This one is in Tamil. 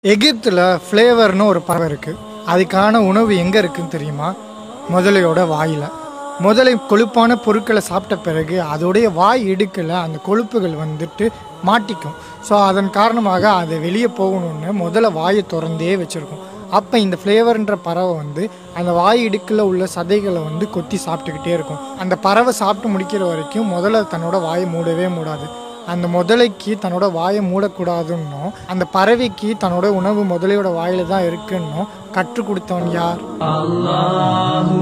எகிப்தில் ஃப்ளேவர்னு ஒரு பறவை இருக்குது அதுக்கான உணவு எங்கே இருக்குன்னு தெரியுமா முதலையோட வாயில் முதலை கொழுப்பான பொருட்களை சாப்பிட்ட பிறகு அதோடைய வாய் இடுக்கில் அந்த கொழுப்புகள் வந்துட்டு மாட்டிக்கும் ஸோ அதன் காரணமாக அதை வெளியே போகணுன்னு முதல்ல வாயை திறந்தே வச்சுருக்கும் அப்போ இந்த ஃப்ளேவர்ன்ற பறவை வந்து அந்த வாய் இடுக்கில் உள்ள சதைகளை வந்து கொத்தி சாப்பிட்டுக்கிட்டே இருக்கும் அந்த பறவை சாப்பிட்டு முடிக்கிற வரைக்கும் முதல்ல தன்னோட வாயை மூடவே மூடாது அந்த முதலைக்கு தன்னோட வாயை மூடக்கூடாதுன்னும் அந்த பறவைக்கு தன்னோட உணவு முதலையோட வாயில தான் இருக்குன்னும் கற்றுக் கொடுத்தவன் யார் الله